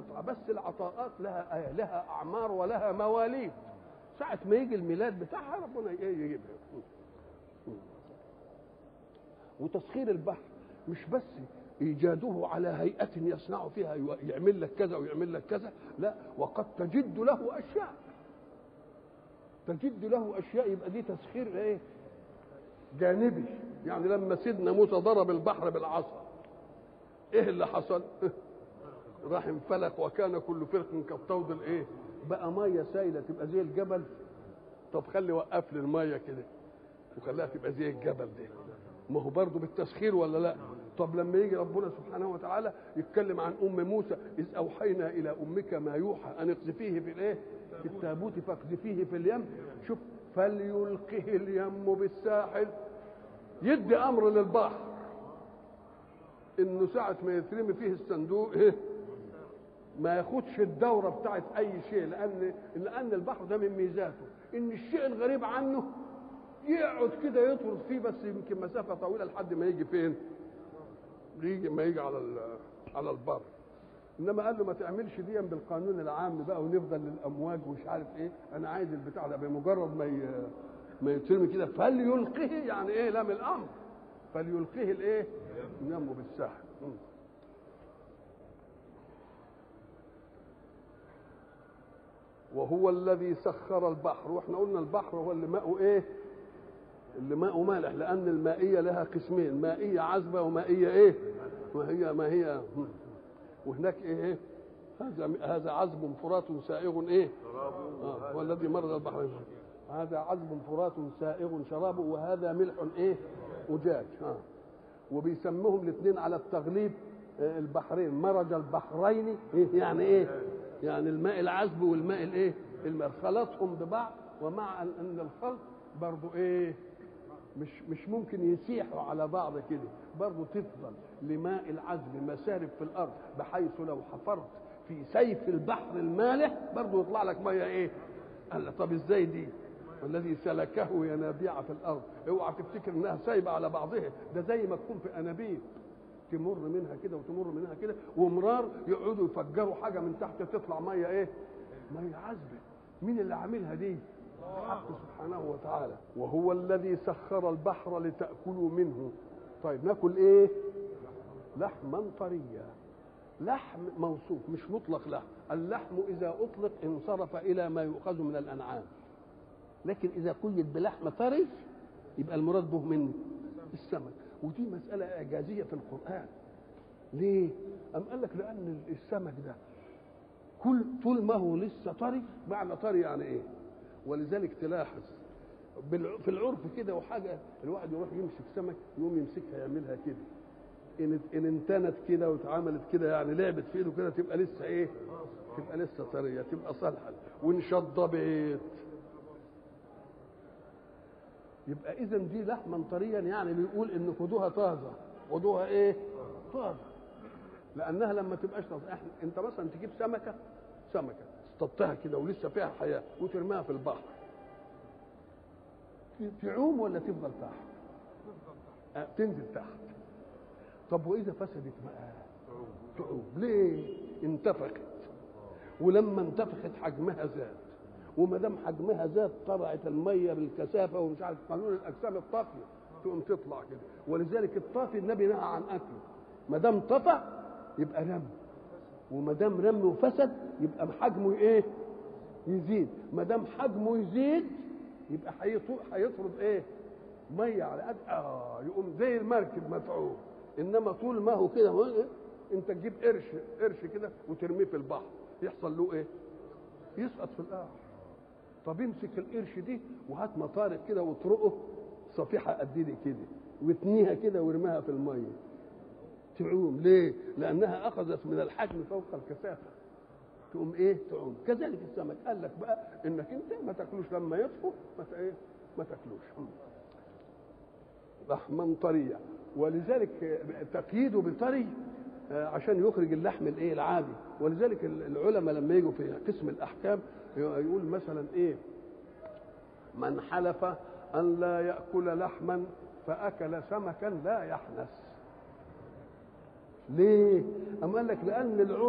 قطعة بس العطاءات لها لها أعمار ولها مواليد ساعة ما يجي الميلاد بتاعها ربنا يجيبها وتسخير البحر مش بس ايجاده على هيئه يصنع فيها يعمل لك كذا ويعمل لك كذا لا وقد تجد له اشياء تجد له اشياء يبقى دي تسخير ايه جانبي يعني لما سيدنا موسى ضرب البحر بالعصا ايه اللي حصل راح انفلق وكان كل فرق كالطود الايه بقى ميه سايله تبقى زي الجبل طب خلي وقف لي الميه كده وخليها تبقى زي الجبل ده ما هو برضه بالتسخير ولا لا طب لما يجي ربنا سبحانه وتعالى يتكلم عن ام موسى اذ اوحينا الى امك ما يوحى ان اقذفيه في الايه في التابوت فاقذفيه في اليم شوف فليلقه اليم بالساحل يدي امر للبحر انه ساعه ما يترمي فيه الصندوق ايه ما ياخدش الدوره بتاعت اي شيء لان لان البحر ده من ميزاته ان الشيء الغريب عنه يقعد كده يطرد فيه بس يمكن مسافه طويله لحد ما يجي فين؟ يجي ما يجي على على البر انما قال له ما تعملش دي بالقانون العام بقى ونفضل للامواج ومش عارف ايه انا عايز البتاع ده بمجرد ما ي... ما يترمي كده فليلقه يعني ايه لام الامر فليلقه الايه؟ ينمو بالساحل وهو الذي سخر البحر واحنا قلنا البحر هو اللي ماءه ايه اللي ماءه مالح لان المائيه لها قسمين مائيه عذبه ومائيه ايه وهي ما هي وهناك ايه هذا هذا عذب فرات سائغ ايه آه هو الذي مرض البحر هذا عذب فرات سائغ شرابه وهذا ملح ايه أجاج ها وبيسموهم الاثنين على التغليب البحرين مرج البحرين إيه يعني ايه يعني الماء العذب والماء الايه الماء خلطهم ببعض ومع ان الخلط برضو ايه مش مش ممكن يسيحوا على بعض كده برضو تفضل لماء العذب مسارب في الارض بحيث لو حفرت في سيف البحر المالح برضو يطلع لك ميه ايه قال طب ازاي دي والذي سلكه ينابيع في الارض اوعى تفتكر انها سايبه على بعضها ده زي ما تكون في انابيب تمر منها كده وتمر منها كده ومرار يقعدوا يفجروا حاجه من تحت تطلع ميه ايه ميه عذبه مين اللي عاملها دي الحق سبحانه وتعالى وهو الذي سخر البحر لتاكلوا منه طيب ناكل ايه لحما طريا لحم موصوف مش مطلق لحم اللحم اذا اطلق انصرف الى ما يؤخذ من الانعام لكن اذا قيد بلحم طري يبقى المراد به من السمك ودي مساله اعجازيه في القران ليه ام قال لك لان السمك ده كل طول ما هو لسه طري معنى طري يعني ايه ولذلك تلاحظ في العرف كده وحاجه الواحد يروح يمسك سمك يقوم يمسكها يعملها كده ان ان انتنت كده واتعملت كده يعني لعبت في ايده كده تبقى لسه ايه؟ تبقى لسه طريه تبقى صالحه وان شضبت يبقى اذا دي لحما طريا يعني بيقول ان خدوها طازه خدوها ايه؟ طازه لانها لما تبقاش طازه احنا انت مثلا تجيب سمكه سمكه اصطدتها كده ولسه فيها حياه وترميها في البحر تعوم ولا تفضل تحت؟ أه تنزل تحت طب واذا فسدت بقى تعوم ليه انتفخت ولما انتفخت حجمها زاد وما دام حجمها زاد طلعت الميه بالكثافه ومش عارف قانون الاجسام الطافيه تقوم تطلع كده ولذلك الطافي النبي نهى عن اكله ما دام طفى يبقى رم وما دام رم وفسد يبقى حجمه ايه يزيد ما دام حجمه يزيد يبقى هيطرد ايه ميه على قد اه يقوم زي المركب مفعول انما طول ما هو كده انت تجيب قرش قرش كده وترميه في البحر يحصل له ايه يسقط في القاع طب امسك القرش دي وهات مطارق كده واطرقه صفيحه قد دي كده واتنيها كده وارميها في الميه تعوم ليه لانها اخذت من الحجم فوق الكثافه تقوم ايه تعوم كذلك السمك قال لك بقى انك انت ما تاكلوش لما يطفو ما ايه ما تاكلوش لحما طريا ولذلك تقييده بطري عشان يخرج اللحم الايه العادي ولذلك العلماء لما يجوا في قسم الاحكام يقول مثلا ايه من حلف ان لا ياكل لحما فاكل سمكا لا يحنس ليه؟ أم قال لك لأن العرف